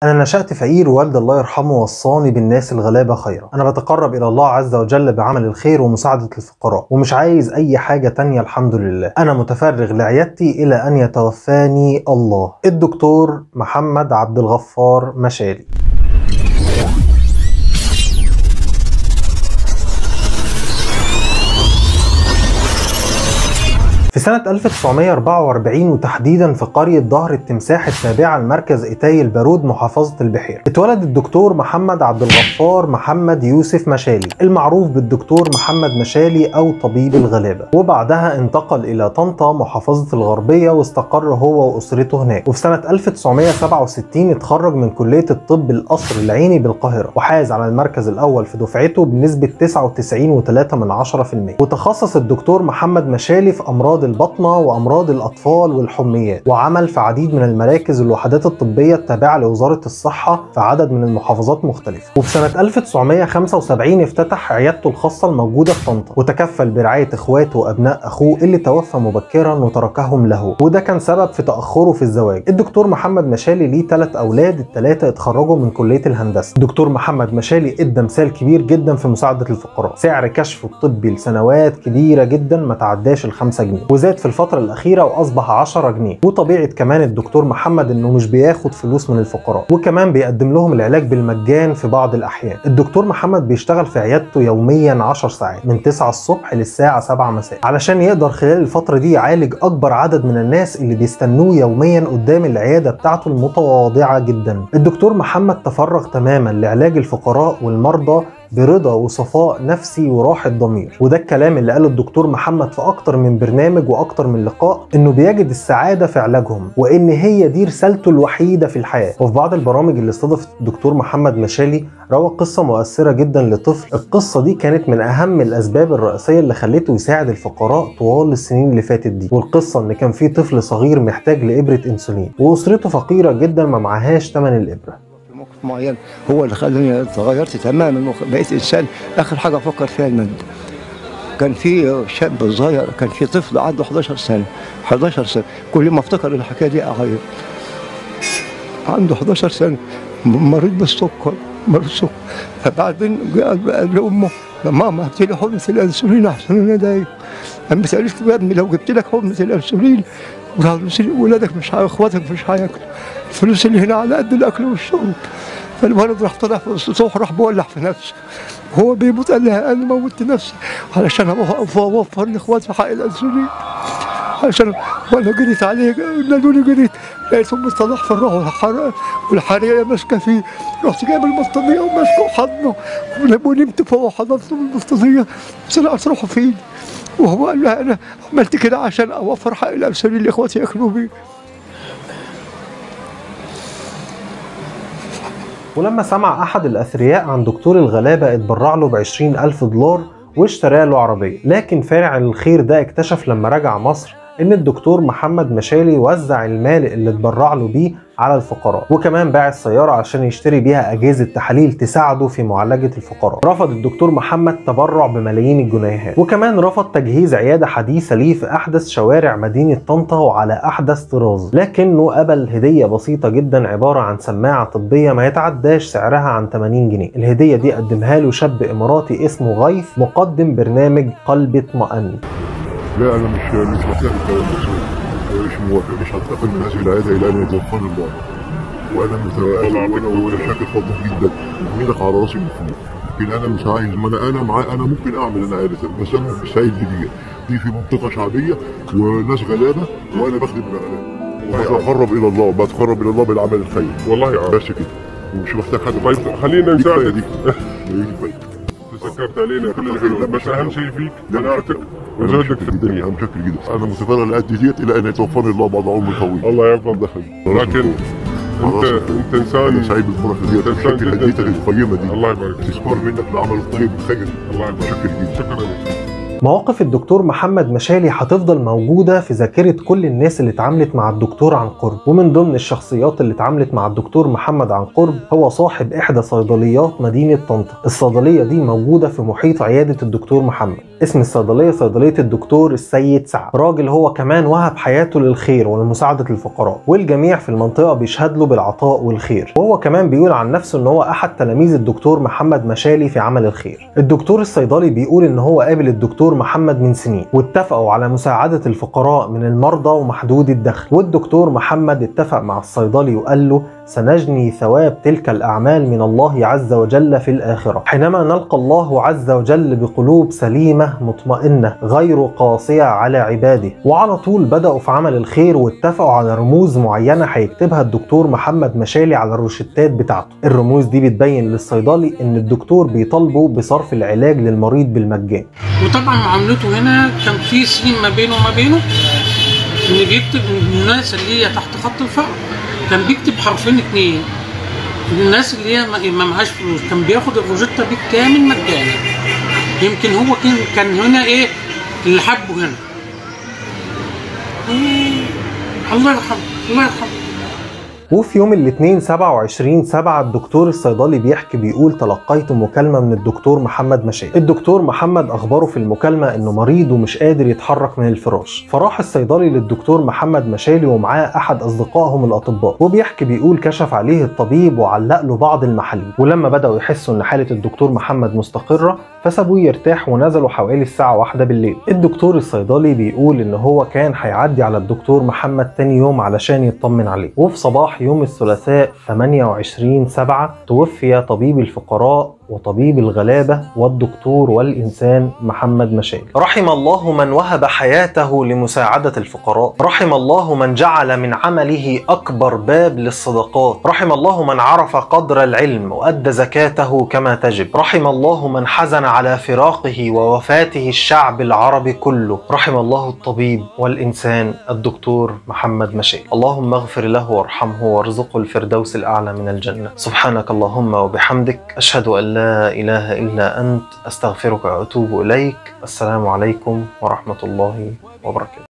أنا نشأت فقير ووالد الله يرحمه وصاني بالناس الغلابة خيرا أنا بتقرب إلى الله عز وجل بعمل الخير ومساعدة الفقراء ومش عايز أي حاجة تانية الحمد لله أنا متفرغ لعيادتي إلى أن يتوفاني الله الدكتور محمد عبد الغفار مشالي في سنة 1944 وتحديدا في قرية ظهر التمساح التابعة لمركز إيتاي البارود محافظة البحيرة اتولد الدكتور محمد عبد الغفار محمد يوسف مشالي المعروف بالدكتور محمد مشالي أو طبيب الغلابة وبعدها انتقل إلى طنطا محافظة الغربية واستقر هو وأسرته هناك وفي سنة 1967 اتخرج من كلية الطب القصر العيني بالقاهرة وحاز على المركز الأول في دفعته بنسبة 99.3% وتخصص الدكتور محمد مشالي في أمراض امراض البطنه وامراض الاطفال والحميات وعمل في عديد من المراكز والوحدات الطبيه التابعه لوزاره الصحه في عدد من المحافظات مختلفه وفي سنه 1975 افتتح عيادته الخاصه الموجوده في طنطا وتكفل برعايه اخواته وابناء اخوه اللي توفى مبكرا وتركهم له وده كان سبب في تاخره في الزواج الدكتور محمد مشالي ليه ثلاث اولاد الثلاثه اتخرجوا من كليه الهندسه الدكتور محمد مشالي ادى مثال كبير جدا في مساعده الفقراء سعر كشفه الطبي لسنوات كبيره جدا ما تعداش ال 5 جنيه وزاد في الفترة الأخيرة وأصبح 10 جنيه وطبيعة كمان الدكتور محمد إنه مش بياخد فلوس من الفقراء وكمان بيقدم لهم العلاج بالمجان في بعض الأحيان الدكتور محمد بيشتغل في عيادته يوميا 10 ساعات من 9 الصبح للساعة 7 مساء علشان يقدر خلال الفترة دي يعالج أكبر عدد من الناس اللي بيستنوه يوميا قدام العيادة بتاعته المتواضعة جدا الدكتور محمد تفرغ تماما لعلاج الفقراء والمرضى برضا وصفاء نفسي وراحة ضمير وده الكلام اللي قاله الدكتور محمد في أكتر من برنامج وأكتر من لقاء إنه بيجد السعادة في علاجهم وإن هي دي رسالته الوحيدة في الحياة وفي بعض البرامج اللي استضافت الدكتور محمد مشالي روى قصة مؤثرة جدا لطفل القصة دي كانت من أهم الأسباب الرئيسية اللي خلته يساعد الفقراء طوال السنين اللي فاتت دي والقصة إن كان في طفل صغير محتاج لإبرة إنسولين وأسرته فقيرة جدا ما معهاش ثمن الإبرة موقف معين هو اللي خلاني تغيرت تماما بقيت انسان اخر حاجه افكر فيها المادة كان في شاب صغير كان في طفل عنده 11 سنه 11 سنه كل ما افتكر الحكايه دي اعيط عنده 11 سنه مريض بالسكر مريض بالسكر فبعدين قال لامه ماما هات لي حقنه الانسولين احسن انا دايق قامت قالت له يا ابني لو جبت لك حقنه الانسولين ولادك مش اخواتك مش هياكلوا الفلوس اللي هنا على قد الاكل والشرب فالولد راح طلع في السطوح راح بولع في نفسه هو بيموت قال لها انا موتت نفسي علشان اوفر لاخواتي حق الانسولين عشان وانا جريت عليه نادوني جريت لقيتهم مصطلح في الروح والحريقه ماسكه فيه رحت جايب البطانيه وماسكه وحضنه ونمت فوق حضنته بالبطانيه طلعت روحه في ايدي وهو قال لها انا عملت كده عشان اوفر حق الانسولين اللي اخواتي ياكلوا بيه ولما سمع أحد الأثرياء عن دكتور الغلابة اتبرع له ب ألف دولار واشترى له عربية لكن فاعل الخير ده اكتشف لما رجع مصر ان الدكتور محمد مشالي وزع المال اللي اتبرع له بيه على الفقراء وكمان باع السيارة عشان يشتري بيها أجهزة تحاليل تساعده في معالجة الفقراء رفض الدكتور محمد تبرع بملايين الجنيهات وكمان رفض تجهيز عيادة حديثة ليه في أحدث شوارع مدينة طنطا وعلى أحدث طراز لكنه قبل هدية بسيطة جدا عبارة عن سماعة طبية ما يتعداش سعرها عن 80 جنيه الهدية دي قدمها له شاب إماراتي اسمه غيث مقدم برنامج قلب اطمئن لا انا مش مش محتاج الكلام ده مش موافق مش هنتقل من هذه العياده الى ان يتوفاني الله وانا متوائل وانا وانا شاكر فضلك جدا احمدك على راسي من فوق لكن انا مش عايز ما انا انا معايا انا ممكن اعمل انا عياده بس انا مش سعيد بدي دي في منطقه شعبيه وناس غلابه وانا بخدم الغلابه بتقرب الى الله بتقرب الى الله بالعمل الخير والله اه بس كده ومش محتاج حد طيب خلينا دي كفايه نساعدك دي دي كفايه تسكرت علينا كل حلو بس اهم شيء فيك مناعتك وجهدك في الدنيا انا متشكر جدا انا متفرغ لقد ديت الى ان يتوفاني الله بعد عمر طويل الله يرضى لكن انت انت انسان انا سعيد بالبركه ديت إنسان متشكر جداً. لهديتك القيمه دي الله يبارك فيك تذكار منك لعمل الطيب الخير الله يبارك متشكر جدا شكرا لك مواقف الدكتور محمد مشالي هتفضل موجودة في ذاكرة كل الناس اللي اتعاملت مع الدكتور عن قرب ومن ضمن الشخصيات اللي اتعاملت مع الدكتور محمد عن قرب هو صاحب إحدى صيدليات مدينة طنطا الصيدلية دي موجودة في محيط عيادة الدكتور محمد اسم الصيدليه صيدليه الدكتور السيد سعد راجل هو كمان وهب حياته للخير ولمساعده الفقراء والجميع في المنطقه بيشهد له بالعطاء والخير وهو كمان بيقول عن نفسه ان هو احد تلاميذ الدكتور محمد مشالي في عمل الخير الدكتور الصيدلي بيقول ان هو قابل الدكتور محمد من سنين واتفقوا على مساعده الفقراء من المرضى ومحدود الدخل والدكتور محمد اتفق مع الصيدلي وقال له سنجني ثواب تلك الأعمال من الله عز وجل في الآخرة حينما نلقى الله عز وجل بقلوب سليمة مطمئنة غير قاسية على عباده وعلى طول بدأوا في عمل الخير واتفقوا على رموز معينة هيكتبها الدكتور محمد مشالي على الروشتات بتاعته الرموز دي بتبين للصيدلي ان الدكتور بيطالبه بصرف العلاج للمريض بالمجان وطبعا معاملته هنا كان في سين ما بينه وما بينه ان بيكتب الناس اللي هي تحت خط الفقر كان بيكتب حرفين اتنين الناس اللي هي ما- ما معهاش فلوس كان بياخد الروجيتا بالكامل مجانا يمكن هو كان كان هنا ايه اللي حبه هنا مم. الله يرحمه الله يرحمه وفي يوم الاثنين 27 7 الدكتور الصيدلي بيحكي بيقول تلقيت مكالمة من الدكتور محمد مشاي الدكتور محمد أخبره في المكالمة إنه مريض ومش قادر يتحرك من الفراش فراح الصيدلي للدكتور محمد مشالي ومعاه أحد أصدقائهم الأطباء وبيحكي بيقول كشف عليه الطبيب وعلق له بعض المحاليل ولما بدأوا يحسوا إن حالة الدكتور محمد مستقرة فسابوه يرتاح ونزلوا حوالي الساعة واحدة بالليل الدكتور الصيدلي بيقول إن هو كان هيعدي على الدكتور محمد تاني يوم علشان يطمن عليه وفي صباح يوم الثلاثاء 28 7 توفي طبيب الفقراء وطبيب الغلابة والدكتور والإنسان محمد مشاي رحم الله من وهب حياته لمساعدة الفقراء رحم الله من جعل من عمله أكبر باب للصدقات رحم الله من عرف قدر العلم وأدى زكاته كما تجب رحم الله من حزن على فراقه ووفاته الشعب العربي كله رحم الله الطبيب والإنسان الدكتور محمد مشاي اللهم اغفر له وارحمه وارزقه الفردوس الأعلى من الجنة سبحانك اللهم وبحمدك أشهد أن لا إله إلا أنت أستغفرك وأتوب إليك السلام عليكم ورحمة الله وبركاته